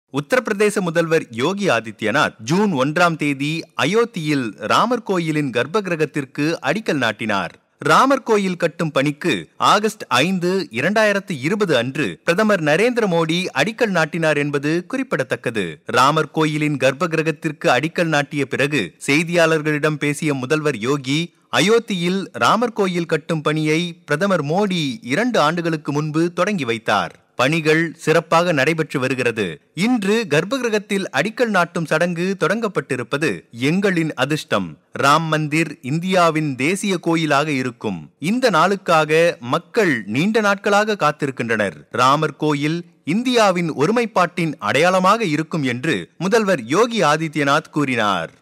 உத்தரப்பிரதேச முதல்வர் யோகி ஆதித்யநாத் ஜூன் ஒன்றாம் தேதி அயோத்தியில் ராமர் கோயிலின் கர்ப்ப கிரகத்திற்கு அடிக்கல் நாட்டினார் ராமர் கோயில் கட்டும் பணிக்கு ஆகஸ்ட் ஐந்து இரண்டாயிரத்து இருபது அன்று பிரதமர் நரேந்திர மோடி அடிக்கல் நாட்டினார் என்பது குறிப்பிடத்தக்கது ராமர் கோயிலின் கர்ப்ப கிரகத்திற்கு அடிக்கல் நாட்டிய பிறகு செய்தியாளர்களிடம் பேசிய முதல்வர் யோகி அயோத்தியில் ராமர் கோயில் கட்டும் பணியை பிரதமர் மோடி இரண்டு ஆண்டுகளுக்கு முன்பு தொடங்கி வைத்தார் பணிகள் சிறப்பாக நடைபெற்று வருகிறது இன்று கர்ப்பகிரகத்தில் அடிக்கல் நாட்டும் சடங்கு தொடங்கப்பட்டிருப்பது எங்களின் அதிர்ஷ்டம் ராம் மந்திர் இந்தியாவின் தேசிய கோயிலாக இருக்கும் இந்த நாளுக்காக மக்கள் நீண்ட நாட்களாக காத்திருக்கின்றனர் ராமர் கோயில் இந்தியாவின் ஒருமைப்பாட்டின் அடையாளமாக இருக்கும் என்று முதல்வர் யோகி ஆதித்யநாத் கூறினார்